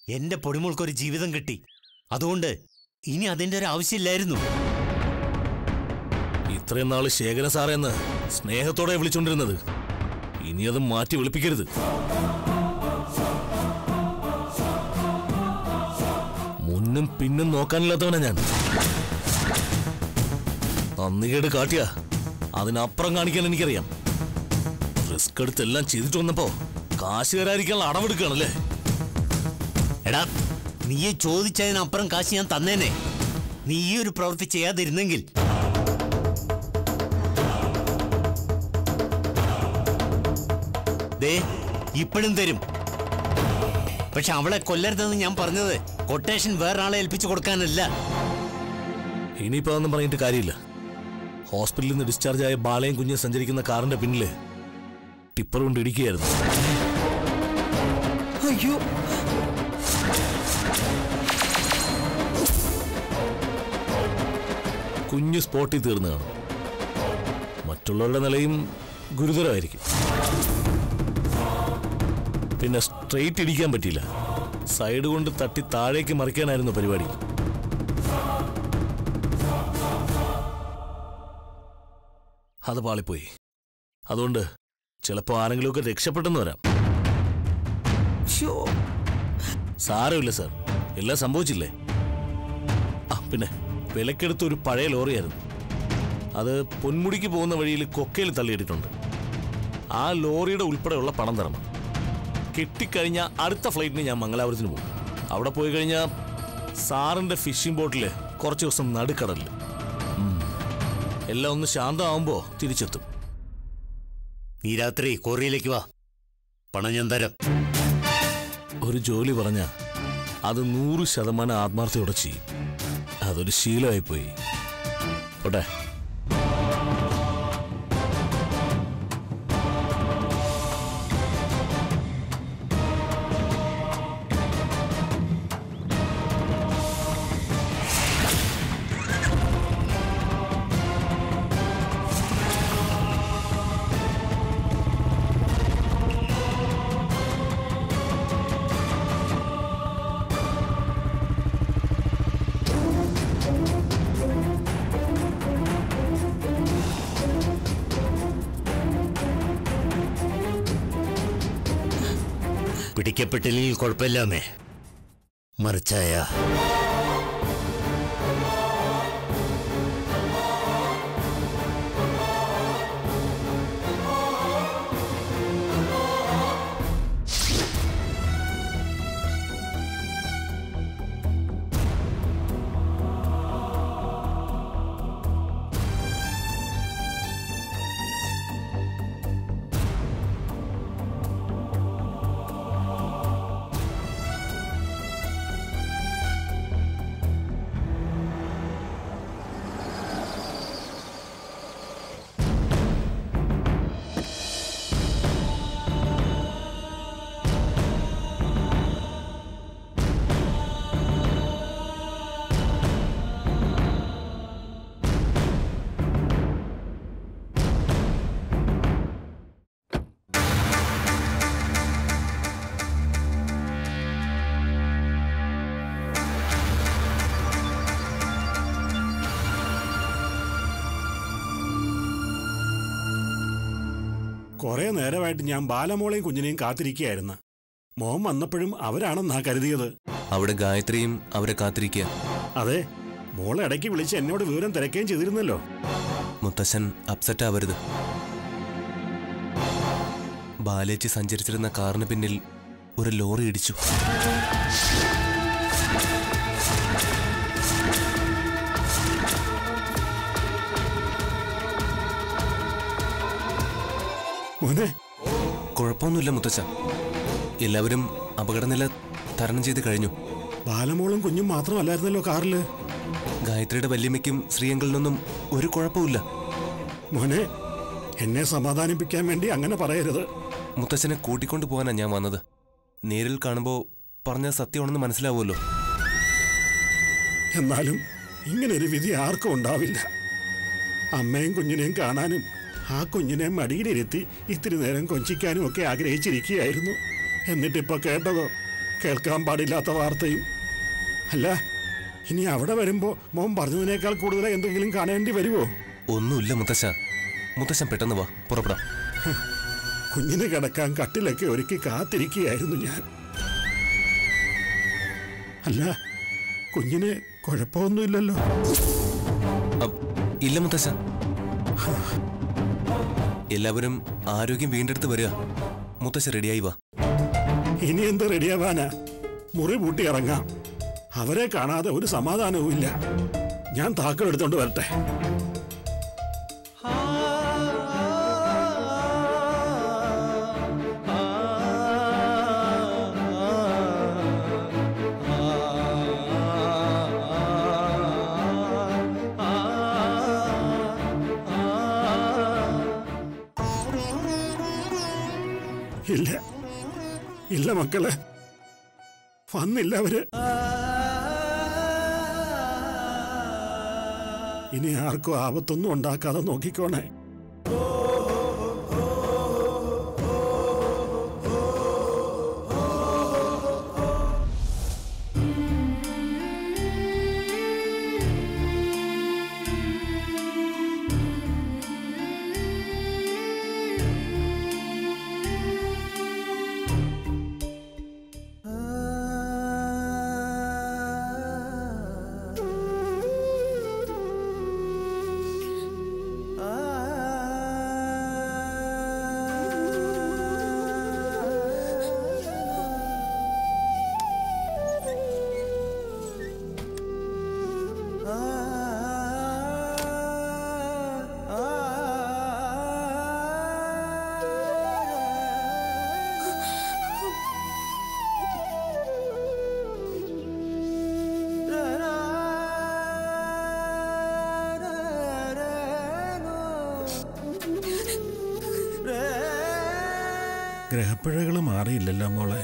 എന്റെ പൊടിമോൾക്കൊരു ജീവിതം കിട്ടി അതുകൊണ്ട് ഇനി അതിന്റെ ഒരു ആവശ്യമില്ലായിരുന്നു ഇത്രയും നാള് ശേഖര സാറേന്ന് സ്നേഹത്തോടെ വിളിച്ചോണ്ടിരുന്നത് ഇനി അത് മാറ്റി വിളിപ്പിക്കരുത് മുന്നും പിന്നും നോക്കാനില്ലാത്തവനാ ഞാൻ നന്ദികേട് കാട്ടിയ അതിനപ്പുറം കാണിക്കാൻ എനിക്കറിയാം റിസ്ക് എടുത്ത് എല്ലാം ചെയ്തിട്ട് വന്നപ്പോ കാശ് തരാതിരിക്കാനുള്ള അടവെടുക്കുകയാണല്ലേ എടാ നീ ചോദിച്ചതിനപ്പുറം കാശ് ഞാൻ തന്നേനെ നീ ഈ ഒരു പ്രവൃത്തി ചെയ്യാതിരുന്നെങ്കിൽ ദേ ഇപ്പോഴും തരും പക്ഷെ അവളെ കൊല്ലരുതെന്ന് ഞാൻ പറഞ്ഞത് കൊട്ടേഷൻ വേറൊരാളെ ഏൽപ്പിച്ചു കൊടുക്കാനല്ല ഇനിയിപ്പോ അതൊന്നും പറഞ്ഞിട്ട് കാര്യമില്ല ഹോസ്പിറ്റലിൽ നിന്ന് ഡിസ്ചാർജ് ആയ ബാലയും കുഞ്ഞും സഞ്ചരിക്കുന്ന കാറിന്റെ പിന്നില് ടിപ്പർ കൊണ്ട് ഇടിക്കുകയായിരുന്നു അയ്യോ കുഞ്ഞ് സ്പോട്ടിൽ തീർന്നു കാണും മറ്റുള്ളവരുടെ നിലയും ഗുരുതരമായിരിക്കും പിന്നെ സ്ട്രെയിറ്റ് ഇടിക്കാൻ പറ്റിയില്ല സൈഡ് കൊണ്ട് തട്ടി താഴേക്ക് മറിക്കാനായിരുന്നു പരിപാടി അത് പാളിപ്പോയി അതുകൊണ്ട് ചിലപ്പോൾ ആരെങ്കിലുമൊക്കെ രക്ഷപ്പെട്ടെന്ന് വരാം ശ്ശോ. സാരമില്ല സാർ എല്ലാം സംഭവിച്ചില്ലേ ആ പിന്നെ വിലക്കെടുത്ത ഒരു പഴയ ലോറിയായിരുന്നു അത് പൊന്മുടിക്ക് പോകുന്ന വഴിയിൽ കൊക്കയിൽ തള്ളിയിട്ടിട്ടുണ്ട് ആ ലോറിയുടെ ഉൾപ്പെടെയുള്ള പണം തരണം കിട്ടിക്കഴിഞ്ഞ അടുത്ത ഫ്ലൈറ്റിന് ഞാൻ മംഗലാപുരത്തിന് പോകും അവിടെ പോയി കഴിഞ്ഞാൽ സാറിന്റെ ഫിഷിംഗ് ബോട്ടിൽ കുറച്ച് ദിവസം നടുക്കടലിൽ ഉം. എല്ലാം ഒന്ന് ശാന്തമാവുമ്പോൾ തിരിച്ചെത്തും നീ രാത്രി കൊറിയയിലേക്ക് വാ പണം ഞാൻ തരാം ഒരു ജോലി പറഞ്ഞ അത് നൂറ് ശതമാനം ആത്മാർത്ഥയോടെ ചെയ്യും അതൊരു ശീലമായിപ്പോയി പോട്ടെ പിടിക്കപ്പെട്ടില്ലെങ്കിൽ കുഴപ്പമില്ലാമേ മറിച്ചായ കുറെ നേരമായിട്ട് ഞാൻ ബാലമോളെയും കുഞ്ഞിനെയും കാത്തിരിക്കുകയായിരുന്നു മോൻ വന്നപ്പോഴും അവരാണെന്നാ കരുതിയത് അവിടെ ഗായത്രിയും അവരെ കാത്തിരിക്കുക അതെ മോളെ ഇടയ്ക്ക് വിളിച്ച് എന്നോട് വിവരം തിരക്കുകയും ചെയ്തിരുന്നല്ലോ മുത്തശ്ശൻ അപ്സെറ്റ് ആവരുത് ബാലേച്ചി സഞ്ചരിച്ചിരുന്ന കാറിന് പിന്നിൽ ഒരു ലോറി ഇടിച്ചു മോനെ കുഴപ്പമൊന്നുമില്ല മുത്തച്ഛ എല്ലാവരും അപകടനില തരണം ചെയ്ത് കഴിഞ്ഞു ബാലമോളും കുഞ്ഞും മാത്രമല്ലായിരുന്നല്ലോ കാറില് ഗായത്രിയുടെ വല്യമ്മയ്ക്കും ശ്രീയങ്കളിനൊന്നും ഒരു കുഴപ്പമില്ല മോനെ എന്നെ സമാധാനിപ്പിക്കാൻ വേണ്ടി അങ്ങനെ പറയരുത് മുത്തച്ഛനെ കൂട്ടിക്കൊണ്ടു പോകാനാണ് ഞാൻ വന്നത് നേരിൽ കാണുമ്പോൾ പറഞ്ഞ സത്യമാണെന്ന് മനസ്സിലാവുമല്ലോ എന്നാലും ഇങ്ങനൊരു വിധി ആർക്കും ഉണ്ടാവില്ല അമ്മയും കുഞ്ഞിനെയും കാണാനും ആ കുഞ്ഞിനെ മടിയിലിരുത്തി ഇത്തിരി നേരം കൊഞ്ചിക്കാനും ഒക്കെ ആഗ്രഹിച്ചിരിക്കുകയായിരുന്നു എന്നിട്ടിപ്പോ കേട്ടതോ കേൾക്കാൻ പാടില്ലാത്ത വാർത്തയും അല്ല ഇനി അവിടെ വരുമ്പോ മോൻ പറഞ്ഞതിനേക്കാൾ കൂടുതൽ എന്തെങ്കിലും കാണേണ്ടി വരുമോ ഒന്നുമില്ല മുത്തശ്ശ മുത്തശ്ശൻ പെട്ടെന്ന് വാ പുറപ്പെടാം കുഞ്ഞിന് കിടക്കാൻ കട്ടിലൊക്കെ ഒരുക്കി കാത്തിരിക്കുകയായിരുന്നു ഞാൻ അല്ല കുഞ്ഞിന് കുഴപ്പമൊന്നുമില്ലല്ലോ അ- ഇല്ല മുത്തശ്ശ എല്ലാവരും ആരോഗ്യം വീണ്ടെടുത്ത് വരിക മുത്തശ്ശ റെഡിയായി വാ ഇനി എന്ത് റെഡിയാവാനാ മുറി പൂട്ടി ഇറങ്ങാം അവരെ കാണാതെ ഒരു സമാധാനവും ഇല്ല ഞാൻ താക്കൾ എടുത്തോണ്ട് വരട്ടെ ഇല്ല ഇല്ല മക്കളെ വന്നില്ല അവര് ഇനി ആർക്കും ആപത്തൊന്നും ഉണ്ടാക്കാതെ നോക്കിക്കോണേ ഗ്രഹപ്പിഴകൾ മാറിയില്ലല്ലോ മോളെ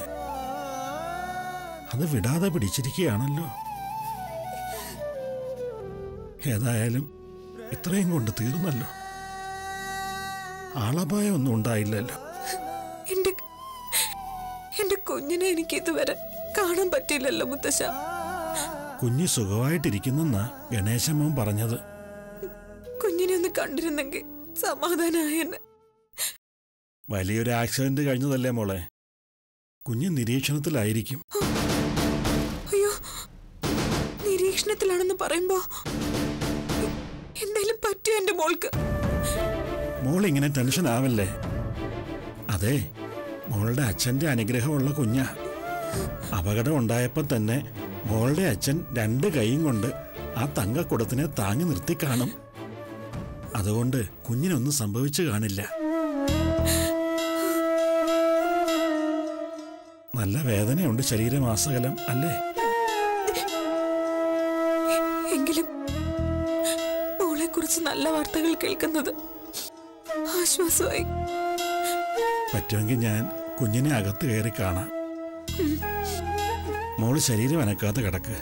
അത് വിടാതെ പിടിച്ചിരിക്കുകയാണല്ലോ ഏതായാലും ഇത്രയും കൊണ്ട് തീർന്നല്ലോ ആളപായം ഒന്നും ഉണ്ടായില്ലല്ലോ എന്റെ എന്റെ കുഞ്ഞിനെ എനിക്ക് ഇതുവരെ കാണാൻ പറ്റിയില്ലല്ലോ മുത്തശ്ശ കുഞ്ഞ് സുഖമായിട്ടിരിക്കുന്നെന്നാ ഗണേശമ്മൻ പറഞ്ഞത് കുഞ്ഞിനെ ഒന്ന് കണ്ടിരുന്നെങ്കിൽ സമാധാനായെന്നെ വലിയൊരു ആക്സിഡന്റ് കഴിഞ്ഞതല്ലേ മോളെ കുഞ്ഞ് നിരീക്ഷണത്തിലായിരിക്കും അയ്യോ നിരീക്ഷണത്തിലാണെന്ന് പറയുമ്പോ എന്തായാലും പറ്റിയോ എന്റെ മോൾക്ക് മോൾ ഇങ്ങനെ ടെൻഷൻ ആവല്ലേ അതെ മോളുടെ അച്ഛന്റെ അനുഗ്രഹമുള്ള കുഞ്ഞാ അപകടം ഉണ്ടായപ്പോൾ തന്നെ മോളുടെ അച്ഛൻ രണ്ട് കൈയും കൊണ്ട് ആ തങ്കക്കുടത്തിനെ താങ്ങി നിർത്തി കാണും അതുകൊണ്ട് കുഞ്ഞിനൊന്നും സംഭവിച്ചു കാണില്ല നല്ല വേദനയുണ്ട് ശരീരമാസകലം അല്ലേ എങ്കിലും മോളെ കുറിച്ച് നല്ല വാർത്തകൾ കേൾക്കുന്നത് ആശ്വാസമായി പറ്റുമെങ്കിൽ ഞാൻ കുഞ്ഞിനെ അകത്ത് കയറി കാണാം മോള് ശരീരം അനക്കാതെ കിടക്ക്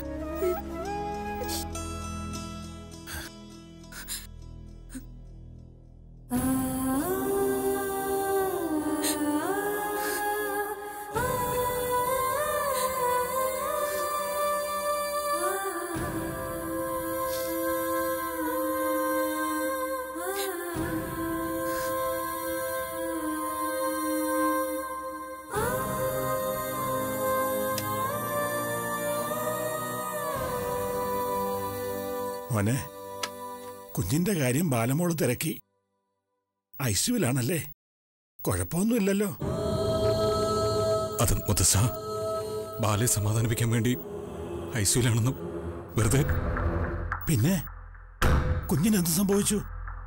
മോനെ കുഞ്ഞിന്റെ കാര്യം ബാലമോള് തിരക്കി ഐസിയുലാണല്ലേ കുഴപ്പമൊന്നുമില്ലല്ലോ അത് മുത്തശ്ശ ബാലയെ സമാധാനിപ്പിക്കാൻ വേണ്ടി ഐസിയിലാണെന്നും വെറുതെ പിന്നെ കുഞ്ഞിനെന്ത് സംഭവിച്ചു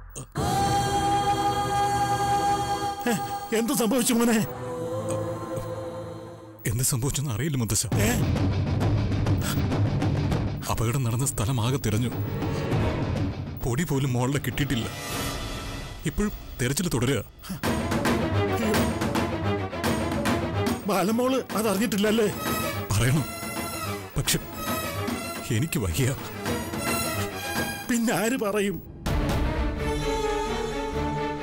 ഏ, എന്ത് സംഭവിച്ചു മോനെ എന്ത് സംഭവിച്ചെന്ന് അറിയില്ല മുത്തശ്ശ ഏ അപകടം നടന്ന സ്ഥലം ആകെ തിരഞ്ഞു പൊടി പോലും മോളിലെ കിട്ടിയിട്ടില്ല ഇപ്പോഴും തെരച്ചിൽ തുടരുക ബാലമോള് അതറിഞ്ഞിട്ടില്ലല്ലേ പറയണം പക്ഷെ എനിക്ക് വയ്യ പിന്നെ ആര് പറയും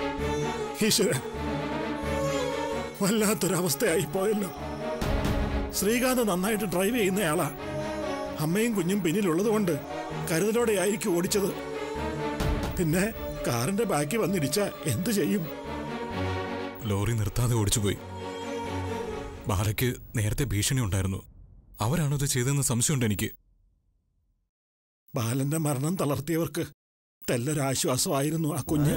ഈശ്വര വല്ലാത്തൊരവസ്ഥയായി പോയല്ലോ ശ്രീകാന്ത് നന്നായിട്ട് ഡ്രൈവ് ചെയ്യുന്നയാളാ അമ്മയും കുഞ്ഞും പിന്നിലുള്ളത് കൊണ്ട് കരുതലോടെ ആയിരിക്കും ഓടിച്ചത് പിന്നെ കാറിന്റെ ബാക്കി വന്നിടിച്ച എന്തു ചെയ്യും ലോറി നിർത്താതെ ഓടിച്ചുപോയി ബാലയ്ക്ക് നേരത്തെ ഭീഷണി ഉണ്ടായിരുന്നു അവരാണോ ഇത് ചെയ്തതെന്ന് സംശയമുണ്ട് എനിക്ക് ബാലന്റെ മരണം തളർത്തിയവർക്ക് തെല്ലൊരാശ്വാസമായിരുന്നു ആ കുഞ്ഞ്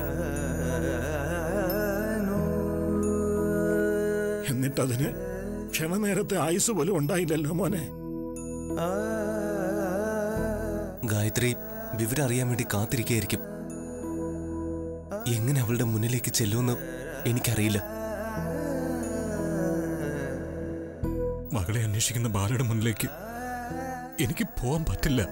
എന്നിട്ടതിന് ക്ഷണനേരത്തെ ആയുസ് പോലും ഉണ്ടായില്ലല്ലോ മോനെ ഗായത്രി വിവരം അറിയാൻ വേണ്ടി കാത്തിരിക്കുകയായിരിക്കും എങ്ങനെ അവളുടെ മുന്നിലേക്ക് ചെല്ലുമെന്ന് എനിക്കറിയില്ല മകളെ അന്വേഷിക്കുന്ന ബാലയുടെ മുന്നിലേക്ക് എനിക്ക് പോവാൻ പറ്റില്ല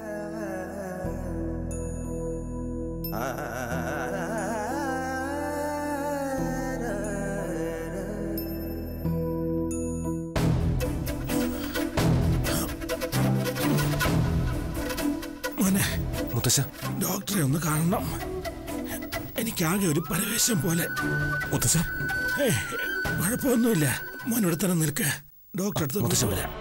മോനെ മുത്തശ്ശ ഡോക്ടറെ ഒന്ന് കാണണം എനിക്കാകെ ഒരു പരവേശം പോലെ മുത്തച്ഛ ഏയ്, കുഴപ്പമൊന്നുമില്ല മോൻ ഇവിടെ തന്നെ നിൽക്ക ഡോക്ടറെ അടുത്ത് മുത്തശ്ശൻ കൊണ്ടുവരാം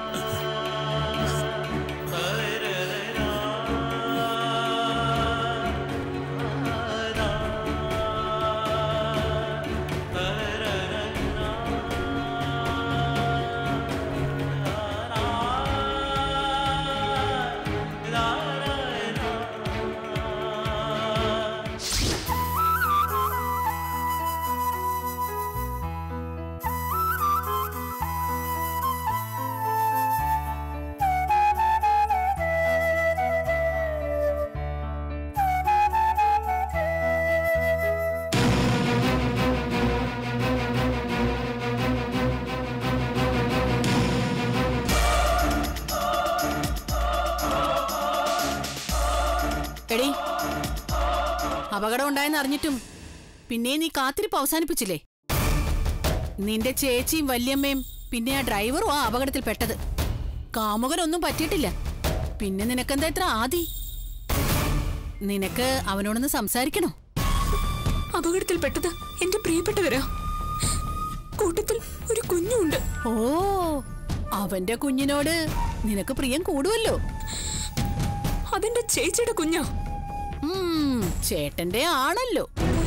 എടി അപകടം ഉണ്ടായെന്ന് അറിഞ്ഞിട്ടും പിന്നെ നീ കാത്തിരിപ്പ് അവസാനിപ്പിച്ചില്ലേ നിന്റെ ചേച്ചിയും വല്യമ്മയും പിന്നെ ആ ഡ്രൈവറും ആ അപകടത്തിൽ പെട്ടത് കാമുകനൊന്നും പറ്റിയിട്ടില്ല പിന്നെ നിനക്കെന്താ ഇത്ര ആദി നിനക്ക് അവനോടൊന്ന് സംസാരിക്കണോ അപകടത്തിൽപ്പെട്ടത് എന്റെ പ്രിയപ്പെട്ടവരാ കൂട്ടത്തിൽ ഒരു കുഞ്ഞുണ്ട് ഓ അവന്റെ കുഞ്ഞിനോട് നിനക്ക് പ്രിയം കൂടുമല്ലോ അതെന്റെ ചേച്ചിയുടെ കുഞ്ഞാ ഉം, ചേട്ടന്റെ ആണല്ലോ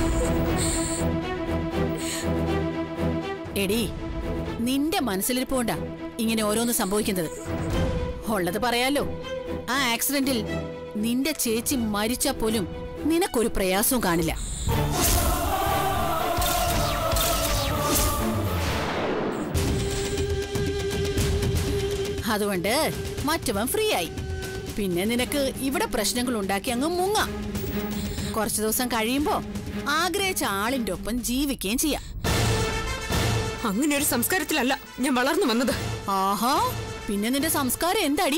എടി നിന്റെ മനസ്സിലിരിപ്പോണ്ടാ ഇങ്ങനെ ഓരോന്ന് സംഭവിക്കുന്നത് ഉള്ളത് പറയാലോ ആ ആക്സിഡന്റിൽ നിന്റെ ചേച്ചി മരിച്ചാ പോലും നിനക്കൊരു പ്രയാസവും കാണില്ല അതുകൊണ്ട് മറ്റവൻ ഫ്രീ ആയി പിന്നെ നിനക്ക് ഇവിടെ പ്രശ്നങ്ങൾ ഉണ്ടാക്കി അങ്ങ് മുങ്ങാം കുറച്ചു ദിവസം കഴിയുമ്പോ ആഗ്രഹിച്ച ആളിന്റെ ഒപ്പം ജീവിക്കുകയും ചെയ്യാം അങ്ങനെ ഒരു സംസ്കാരത്തിലല്ല ഞാൻ വളർന്നു വന്നത് ആഹാ പിന്നെ നിന്റെ സംസ്കാരം എന്താടി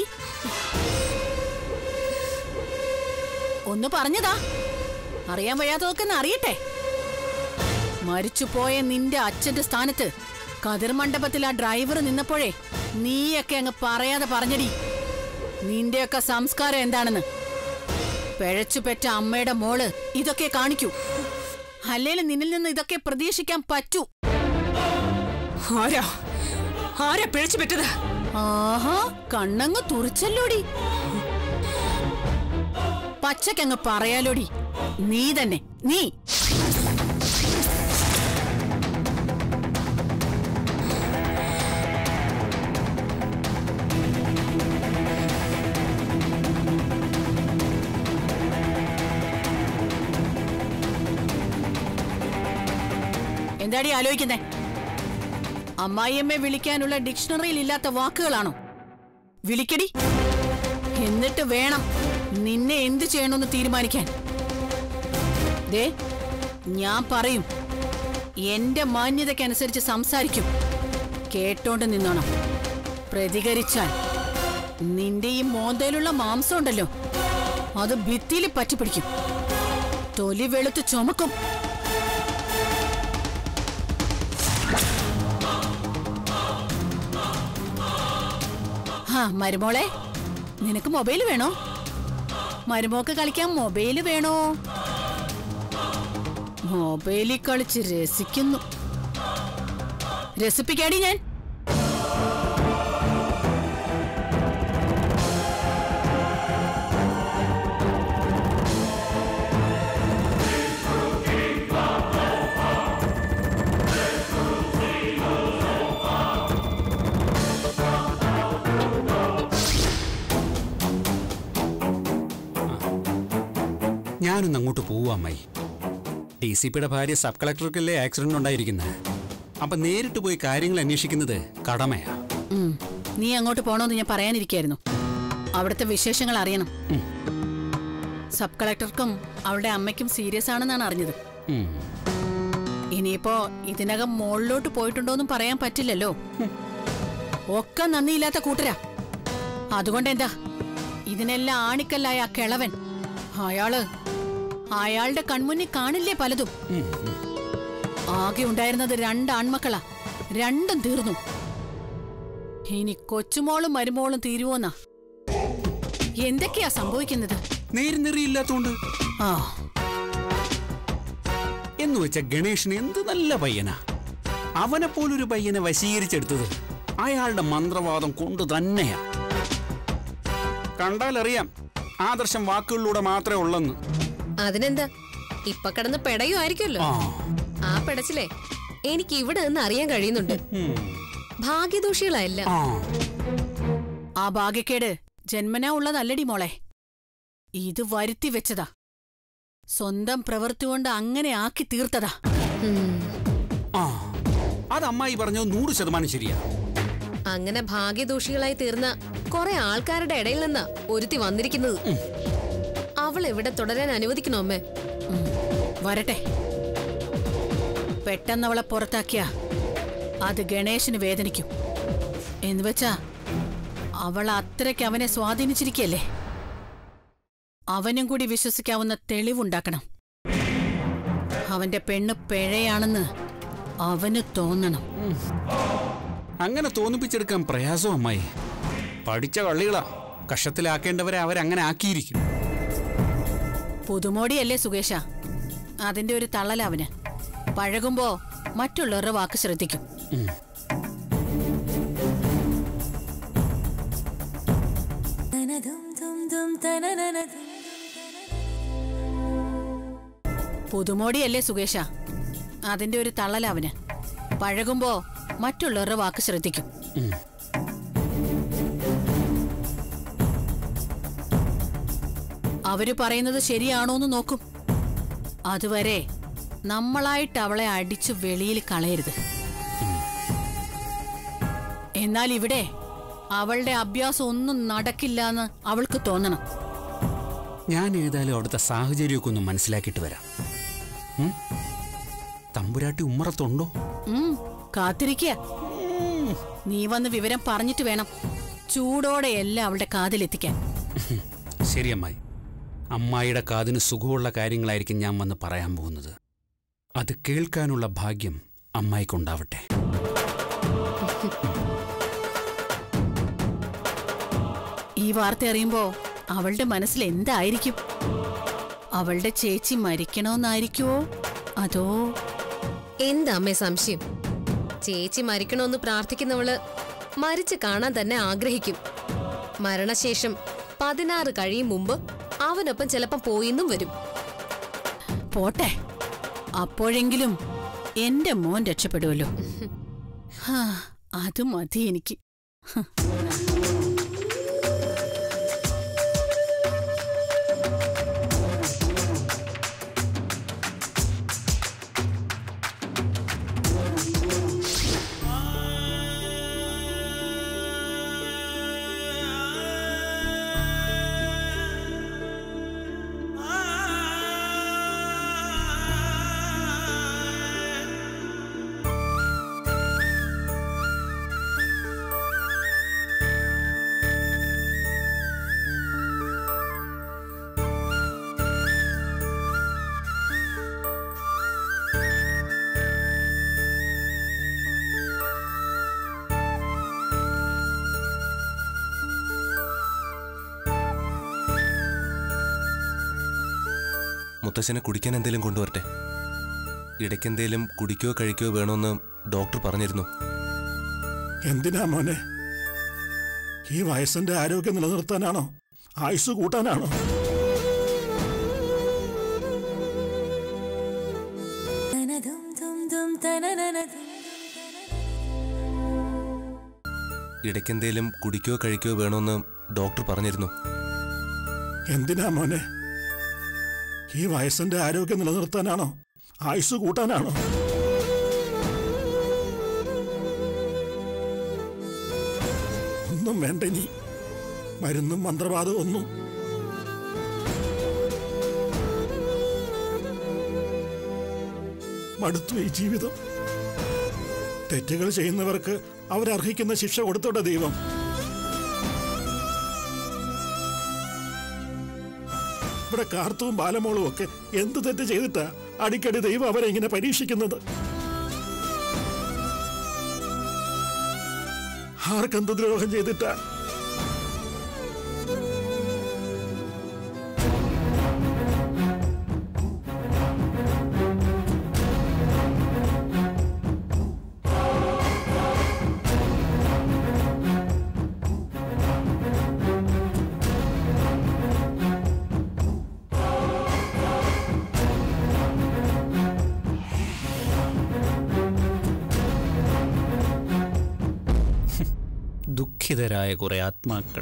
ഒന്ന് പറഞ്ഞതാ അറിയാൻ വയ്യാത്തതൊക്കെ ഒന്ന് അറിയട്ടെ മരിച്ചുപോയ നിന്റെ അച്ഛന്റെ സ്ഥാനത്ത് കതിർ മണ്ഡപത്തിൽ ആ ഡ്രൈവർ നിന്നപ്പോഴേ നീയൊക്കെ അങ്ങ് പറയാതെ പറഞ്ഞടി നിന്റെയൊക്കെ സംസ്കാരം എന്താണെന്ന് പിഴച്ചു പെറ്റ അമ്മയുടെ മോള് ഇതൊക്കെ കാണിക്കൂ അല്ലേലും നിന്നിൽ നിന്ന് ഇതൊക്കെ പ്രതീക്ഷിക്കാൻ പറ്റൂ ആരാ ആരാ പിഴച്ചു പറ്റത് ആഹാ കണ്ണങ്ങ് തുറിച്ചല്ലോടി പച്ചക്കങ്ങ് പറയാലോടി നീ തന്നെ നീ എന്താടി ആലോചിക്കുന്നേ അമ്മായിയമ്മയെ വിളിക്കാനുള്ള ഡിക്ഷണറിയിൽ ഇല്ലാത്ത വാക്കുകളാണോ വിളിക്കടി എന്നിട്ട് വേണം നിന്നെ എന്ത് ചെയ്യണമെന്ന് തീരുമാനിക്കാൻ ദേ ഞാൻ പറയും എന്റെ മാന്യതയ്ക്കനുസരിച്ച് സംസാരിക്കും കേട്ടോണ്ട് നിന്നോണം പ്രതികരിച്ചാൽ നിന്റെ ഈ മോന്തയിലുള്ള മാംസം ഉണ്ടല്ലോ അത് ഭിത്തിയിൽ പറ്റിപ്പിടിക്കും തൊലി വെളുത്ത് ചുമക്കും ഹാ മരുമോളെ നിനക്ക് മൊബൈൽ വേണോ മരുമോക്ക് കളിക്കാൻ മൊബൈൽ വേണോ മൊബൈലിൽ കളിച്ച് രസിക്കുന്നു രസിപ്പിക്കാടി ഞാൻ ഞാനൊന്ന് അങ്ങോട്ട് പോവാ അമ്മായി ഡി സി പിയുടെ ഭാര്യ സബ് കളക്ടർക്കല്ലേ ആക്സിഡന്റ് ഉണ്ടായിരിക്കുന്നത് അപ്പൊ നേരിട്ട് പോയി കാര്യങ്ങൾ അന്വേഷിക്കുന്നത് കടമയാ ഉം. നീ അങ്ങോട്ട് പോണോന്ന് ഞാൻ പറയാനിരിക്കായിരുന്നു അവിടുത്തെ വിശേഷങ്ങൾ അറിയണം സബ് കളക്ടർക്കും അവളുടെ അമ്മയ്ക്കും സീരിയസ് ആണെന്നാണ് അറിഞ്ഞത് ഉം. ഇനിയിപ്പോ ഇതിനകം മുകളിലോട്ട് പോയിട്ടുണ്ടോന്നും പറയാൻ പറ്റില്ലല്ലോ ഒക്കെ നന്ദിയില്ലാത്ത കൂട്ടരാ അതുകൊണ്ട് എന്താ ഇതിനെല്ലാം ആണിക്കല്ലായ ആ കിളവൻ അയാള് അയാളുടെ കൺമുന്നിൽ കാണില്ലേ പലതും ആകെ ഉണ്ടായിരുന്നത് രണ്ട് ആൺമക്കളാ രണ്ടും തീർന്നു ഇനി കൊച്ചുമോളും മരുമോളും തീരുവോന്നാ എന്തൊക്കെയാ സംഭവിക്കുന്നത് നേരുനെറിയില്ലാത്തോണ്ട് ആ എന്ന് വെച്ച ഗണേഷിന് എന്ത് നല്ല പയ്യനാ അവനെ പോലൊരു പയ്യനെ വശീകരിച്ചെടുത്തത് അയാളുടെ മന്ത്രവാദം കൊണ്ട് തന്നെയാ കണ്ടാലറിയാം ആദർശം വാക്കുകളിലൂടെ മാത്രമേ ഉള്ളെന്ന് അതിനെന്താ ഇപ്പൊ കിടന്ന് പെടയുമായിരിക്കുമല്ലോ ആ ആ പെടച്ചിലേ എനിക്ക് ഇവിടെ നിന്ന് അറിയാൻ കഴിയുന്നുണ്ട് ഭാഗ്യദോഷികളല്ല ആ ആ ഭാഗ്യക്കേട് ജന്മനാ ഉള്ളതല്ലടി മോളെ ഇത് വരുത്തി വെച്ചതാ സ്വന്തം പ്രവൃത്തി കൊണ്ട് അങ്ങനെ ആക്കി തീർത്തതാ ആ അത് അമ്മായി പറഞ്ഞത് നൂറ് ശതമാനം ശരിയാ അങ്ങനെ ഭാഗ്യദോഷികളായി തീർന്ന കുറെ ആൾക്കാരുടെ ഇടയിൽ നിന്നാ ഒരുത്തി വന്നിരിക്കുന്നത് അവൾ എവിടെ തുടരാൻ അനുവദിക്കണോ അമ്മേ ഉം, വരട്ടെ പെട്ടെന്നവളെ പുറത്താക്കിയ അത് ഗണേശന് വേദനിക്കും എന്നുവെച്ചാ അവൾ അത്രയ്ക്ക് അവനെ സ്വാധീനിച്ചിരിക്കല്ലേ അവനും കൂടി വിശ്വസിക്കാവുന്ന തെളിവുണ്ടാക്കണം അവന്റെ പെണ്ണ് പിഴയാണെന്ന് അവന് തോന്നണം അങ്ങനെ തോന്നിപ്പിച്ചെടുക്കാൻ പ്രയാസം അമ്മായി പഠിച്ച കള്ളികളാ കഷത്തിലാക്കേണ്ടവരെ അവരങ്ങനെ ആക്കിയിരിക്കും പുതുമോടിയല്ലേ സുകേഷ അതിന്റെ ഒരു തള്ളലവന് പഴകുമ്പോ മറ്റുള്ളവരുടെ വാക്ക് ശ്രദ്ധിക്കും പുതുമോടിയല്ലേ സുകേഷ അതിന്റെ ഒരു തള്ളലവന് പഴകുമ്പോ മറ്റുള്ളവരുടെ വാക്ക് ശ്രദ്ധിക്കും അവര് പറയുന്നത് ശരിയാണോന്ന് നോക്കും അതുവരെ നമ്മളായിട്ട് അവളെ അടിച്ചു വെളിയിൽ കളയരുത് എന്നാൽ ഇവിടെ അവളുടെ അഭ്യാസം ഒന്നും നടക്കില്ല എന്ന് അവൾക്ക് തോന്നണം ഞാൻ ഏതായാലും അവിടുത്തെ സാഹചര്യമൊക്കെ ഒന്ന് മനസ്സിലാക്കിയിട്ട് വരാം ഉം? തമ്പുരാട്ടി ഉമ്മറത്തുണ്ടോ ഉം, കാത്തിരിക്കുക നീ വന്ന് വിവരം പറഞ്ഞിട്ട് വേണം ചൂടോടെ എല്ലാം അവളുടെ കാതിലെത്തിക്കാൻ ശരി അമ്മായി അമ്മായിയുടെ കാതിന് സുഖമുള്ള കാര്യങ്ങളായിരിക്കും ഞാൻ വന്ന് പറയാൻ പോകുന്നത് അത് കേൾക്കാനുള്ള ഭാഗ്യം അമ്മായിക്കുണ്ടാവട്ടെ ഈ വാർത്ത അറിയുമ്പോ അവളുടെ മനസ്സിൽ എന്തായിരിക്കും അവളുടെ ചേച്ചി മരിക്കണോന്നായിരിക്കുവോ അതോ എന്താ അമ്മേ സംശയം ചേച്ചി മരിക്കണമെന്ന് പ്രാർത്ഥിക്കുന്നവള് മരിച്ചു കാണാൻ തന്നെ ആഗ്രഹിക്കും മരണശേഷം പതിനാറ് കഴിയും മുമ്പ് അവനൊപ്പം ചിലപ്പം പോയിന്നും വരും പോട്ടെ അപ്പോഴെങ്കിലും എന്റെ മോൻ രക്ഷപ്പെടുമല്ലോ ഹാ, അത് മതി എനിക്ക് മുത്തശ്ശനെ കുടിക്കാൻ എന്തെങ്കിലും കൊണ്ടുവരട്ടെ ഇടയ്ക്കെന്തേലും കുടിക്കോ കഴിക്കോ വേണമെന്ന് ഡോക്ടർ പറഞ്ഞിരുന്നു എന്തിനാ മോനെ ഈ വയസ്സിന്റെ ആരോഗ്യം നിലനിർത്താനാണോ ആയുസ് കൂട്ടാനാണോ ഇടയ്ക്കെന്തേലും കുടിക്കോ കഴിക്കോ വേണമെന്ന് ഡോക്ടർ പറഞ്ഞിരുന്നു എന്തിനാ മോനെ ഈ വയസ്സിന്റെ ആരോഗ്യം നിലനിർത്താനാണോ ആയുസ് കൂട്ടാനാണോ ഒന്നും വേണ്ട ഇനി മരുന്നും മന്ത്രവാദവും ഒന്നും മടുത്തു ഈ ജീവിതം തെറ്റുകൾ ചെയ്യുന്നവർക്ക് അവരർഹിക്കുന്ന ശിക്ഷ കൊടുത്തോട്ടെ ദൈവം ഇവിടെ കാർത്തവും ബാലമോളും ഒക്കെ എന്ത് തെറ്റ് ചെയ്തിട്ടാ അടിക്കടി ദൈവം അവരെ ഇങ്ങനെ പരീക്ഷിക്കുന്നത് ആർക്കെന്ത് ദ്രോഹം ചെയ്തിട്ടാ ദുഃഖിതരായ കുറെ ആത്മാക്കൾ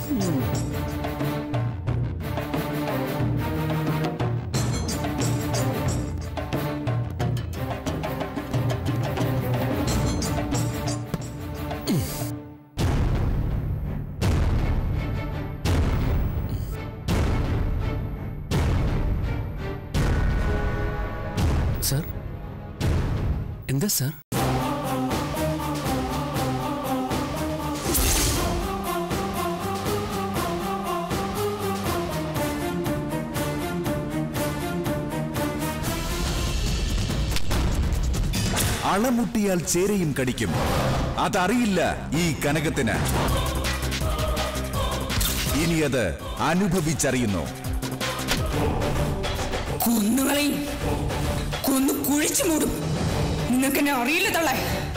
സർ എന്താ സർ അളമുട്ടിയാൽ ചേരയും കടിക്കും അതറിയില്ല ഈ കനകത്തിന് ഇനി അത് അനുഭവിച്ചറിയുന്നു കൊന്നുകളയും കൊന്നു കുഴിച്ചു മൂടും നിങ്ങൾക്കെന്നെ അറിയില്ല തള്ളേ